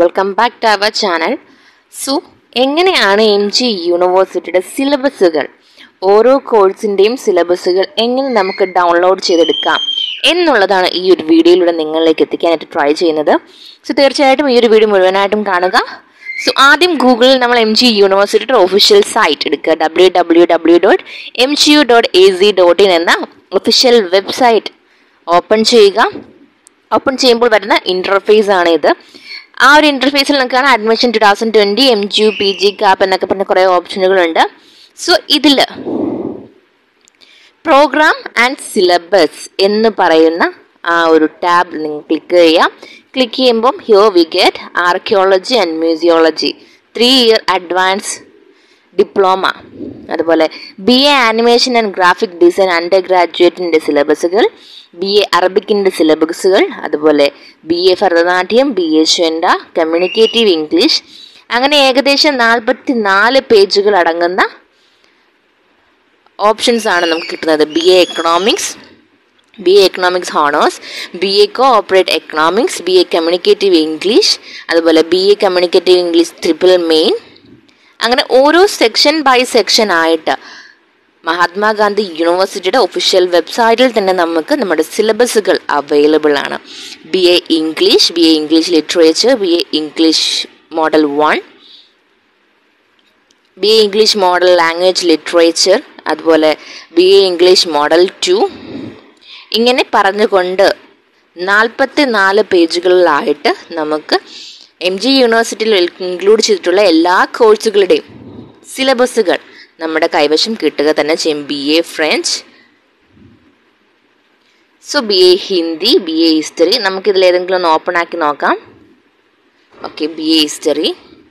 welcome back to our channel so എങ്ങനെയാണ് M G യൂണിവേഴ്സിറ്റിയുടെ സിലബസുകൾ ഓരോ കോഴ്സിൻ്റെയും സിലബസുകൾ എങ്ങനെ നമുക്ക് ഡൗൺലോഡ് ചെയ്തെടുക്കാം എന്നുള്ളതാണ് ഈ ഒരു വീഡിയോയിലൂടെ നിങ്ങളിലേക്ക് എത്തിക്കാനായിട്ട് ട്രൈ ചെയ്യുന്നത് സോ തീർച്ചയായിട്ടും ഈ ഒരു വീഡിയോ മുഴുവനായിട്ടും കാണുക സോ ആദ്യം ഗൂഗിളിൽ നമ്മൾ എം ജി യൂണിവേഴ്സിറ്റിയുടെ ഒഫീഷ്യൽ സൈറ്റ് എടുക്കുക W W W dot M G U dot A C dot in എന്ന ഒഫീഷ്യൽ വെബ്സൈറ്റ് ഓപ്പൺ ചെയ്യുക ഓപ്പൺ ചെയ്യുമ്പോൾ വരുന്ന ഇന്റർഫേസ് ആണ് ഇത് ആ ഒരു ഇന്റർഫേസിൽ നിൽക്കുകയാണ് admission two thousand twenty M G U P G CAP എന്നൊക്കെ പറഞ്ഞ കുറേ ഓപ്ഷനുകളുണ്ട് സോ ഇതിൽ പ്രോഗ്രാം ആൻഡ് സിലബസ് എന്ന് പറയുന്ന ആ ഒരു ടാബ് നിങ്ങൾ ക്ലിക്ക് ചെയ്യാം ക്ലിക്ക് ചെയ്യുമ്പം here we get archaeology and museology three year advance diploma അതുപോലെ B A animation and graphic design under ഗ്രാജുവേറ്റിൻ്റെ സിലബസുകൾ ബി എ അറബിക്കിൻ്റെ സിലബസുകൾ അതുപോലെ B A Bharatanatyam B A ഷെൻഡ കമ്മ്യൂണിക്കേറ്റീവ് ഇംഗ്ലീഷ് അങ്ങനെ ഏകദേശം നാൽപ്പത്തി നാല് പേജുകൾ അടങ്ങുന്ന ഓപ്ഷൻസ് ആണ് നമുക്ക് കിട്ടുന്നത് B A economics B A economics honours B A cooperate economics B A communicative English അതുപോലെ B A communicative English triple main അങ്ങനെ ഓരോ സെക്ഷൻ ബൈ സെക്ഷൻ ആയിട്ട് മഹാത്മാഗാന്ധി യൂണിവേഴ്സിറ്റിയുടെ ഒഫീഷ്യൽ വെബ്സൈറ്റിൽ തന്നെ നമുക്ക് നമ്മുടെ സിലബസുകൾ അവൈലബിൾ ആണ് B A English B A English literature B A English model one B A English model language literature അതുപോലെ B A English model two ഇങ്ങനെ പറഞ്ഞുകൊണ്ട് നാൽപ്പത്തി നാല് പേജുകളിലായിട്ട് നമുക്ക് എം ജി യൂണിവേഴ്സിറ്റിയിൽ ഇൻക്ലൂഡ് ചെയ്തിട്ടുള്ള എല്ലാ കോഴ്സുകളുടെയും സിലബസുകൾ നമ്മുടെ കൈവശം കിട്ടുക തന്നെ ചെയ്യും B A French so B A Hindi B A history നമുക്കിതിൽ ഏതെങ്കിലും ഒന്ന് ഓപ്പൺ ആക്കി നോക്കാം okay B A history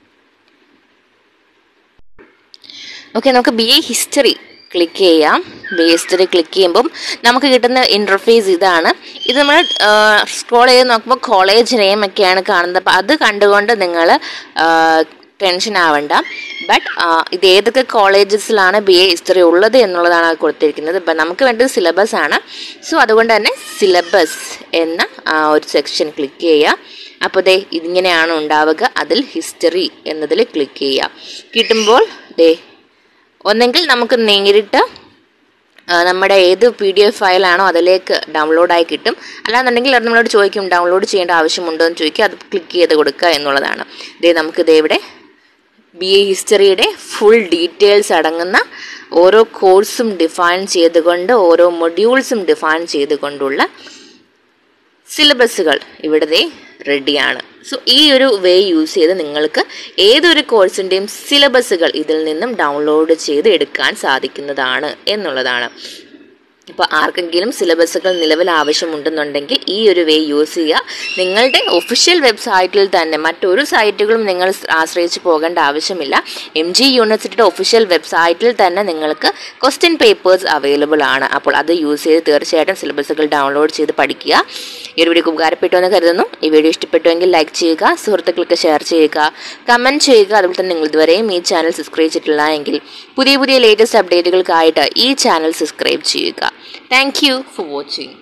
okay നമുക്ക് ബി എ ഹിസ്റ്ററി ക്ലിക്ക് ചെയ്യാം ബി എ ഹിസ്റ്ററി ക്ലിക്ക് ചെയ്യുമ്പം നമുക്ക് കിട്ടുന്ന ഇൻ്റർഫേസ് ഇതാണ് ഇത് നമ്മൾ സ്ക്രോൾ ചെയ്ത് നോക്കുമ്പോൾ കോളേജ് നെയിം ഒക്കെയാണ് കാണുന്നത് അപ്പോൾ അത് കണ്ടുകൊണ്ട് നിങ്ങൾ ടെൻഷൻ ആവണ്ട ബട്ട് ഇത് ഏതൊക്കെ കോളേജസിലാണ് ബി എ ഹിസ്റ്ററി ഉള്ളത് എന്നുള്ളതാണ് കൊടുത്തിരിക്കുന്നത് ഇപ്പം നമുക്ക് വേണ്ടത് സിലബസ് ആണ് സോ അതുകൊണ്ട് തന്നെ സിലബസ് എന്ന ആ ഒരു സെക്ഷൻ ക്ലിക്ക് ചെയ്യുക അപ്പോൾ ദേ ഇതിങ്ങനെയാണ് ഉണ്ടാവുക അതിൽ ഹിസ്റ്ററി എന്നതിൽ ക്ലിക്ക് ചെയ്യുക കിട്ടുമ്പോൾ ദേ ഒന്നെങ്കിൽ നമുക്ക് നേരിട്ട് നമ്മുടെ ഏത് പി ഡി എഫ് ഫയലാണോ അതിലേക്ക് ഡൗൺലോഡായി കിട്ടും അല്ലാന്നുണ്ടെങ്കിൽ അത് നമ്മളോട് ചോദിക്കും ഡൗൺലോഡ് ചെയ്യേണ്ട ആവശ്യമുണ്ടോ എന്ന് ചോദിക്കുക അത് ക്ലിക്ക് ചെയ്ത് കൊടുക്കുക എന്നുള്ളതാണ് ഇതേ നമുക്ക് ഇതേ ഇവിടെ ബി എ ഹിസ്റ്ററിയുടെ ഫുൾ ഡീറ്റെയിൽസ് അടങ്ങുന്ന ഓരോ കോഴ്സും ഡിഫൈൻ ചെയ്തുകൊണ്ട് ഓരോ മൊഡ്യൂൾസും ഡിഫൈൻ ചെയ്തുകൊണ്ടുള്ള സിലബസുകൾ ഇവിടുത്തെ റെഡിയാണ് സോ ഈ ഒരു വേ യൂസ് ചെയ്ത് നിങ്ങൾക്ക് ഏതൊരു കോഴ്സിൻ്റെയും സിലബസുകൾ ഇതിൽ നിന്നും ഡൗൺലോഡ് ചെയ്ത് എടുക്കാൻ സാധിക്കുന്നതാണ് എന്നുള്ളതാണ് ഇപ്പോൾ ആർക്കെങ്കിലും സിലബസുകൾ നിലവിൽ ആവശ്യമുണ്ടെന്നുണ്ടെങ്കിൽ ഈ ഒരു വേ യൂസ് ചെയ്യുക നിങ്ങളുടെ ഒഫീഷ്യൽ വെബ്സൈറ്റിൽ തന്നെ മറ്റൊരു സൈറ്റുകളും നിങ്ങൾ ആശ്രയിച്ച് പോകേണ്ട ആവശ്യമില്ല എം ജി യൂണിവേഴ്സിറ്റിയുടെ ഒഫീഷ്യൽ വെബ്സൈറ്റിൽ തന്നെ നിങ്ങൾക്ക് ക്വസ്റ്റ്യൻ പേപ്പേഴ്സ് അവൈലബിൾ ആണ് അപ്പോൾ അത് യൂസ് ചെയ്ത് തീർച്ചയായിട്ടും സിലബസുകൾ ഡൗൺലോഡ് ചെയ്ത് പഠിക്കുക ഈ ഒരു വീഡിയോ ഉപകാരപ്പെട്ടു എന്ന് കരുതുന്നു ഈ വീഡിയോ ഇഷ്ടപ്പെട്ടുവെങ്കിൽ ലൈക്ക് ചെയ്യുക സുഹൃത്തുക്കൾക്ക് ഷെയർ ചെയ്യുക കമൻറ്റ് ചെയ്യുക അതുപോലെ തന്നെ നിങ്ങൾ ഇതുവരെയും ഈ ചാനൽ സബ്സ്ക്രൈബ് ചെയ്തിട്ടില്ല എങ്കിൽ പുതിയ പുതിയ ലേറ്റസ്റ്റ് അപ്ഡേറ്റുകൾക്കായിട്ട് ഈ ചാനൽ സബ്സ്ക്രൈബ് ചെയ്യുക താങ്ക് യു ഫോർ വാച്ചിങ്